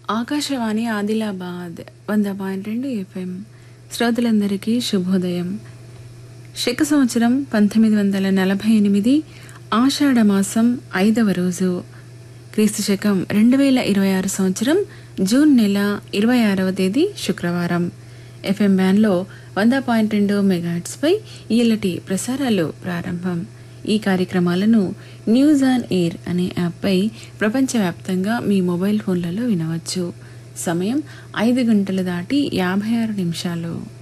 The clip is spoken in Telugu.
ఆకాశవాణి ఆదిలాబాద్ వంద పాయింట్ రెండు ఎఫ్ఎం శ్రోతలందరికీ శుభోదయం శక సంవత్సరం పంతొమ్మిది వందల నలభై ఎనిమిది ఆషాఢ మాసం ఐదవ రోజు క్రీస్తు శకం రెండు వేల ఇరవై ఆరు సంవత్సరం జూన్ నెల ఇరవై ఆరవ తేదీ శుక్రవారం ఎఫ్ఎం బ్యాన్లో వంద పాయింట్ రెండు మెగాట్స్పై ఈలటి ప్రసారాలు ప్రారంభం ఈ కార్యక్రమాలను న్యూస్ ఆన్ ఎయిర్ అనే యాప్పై ప్రపంచవ్యాప్తంగా మీ మొబైల్ ఫోన్లలో వినవచ్చు సమయం ఐదు గంటలు దాటి యాభై ఆరు నిమిషాలు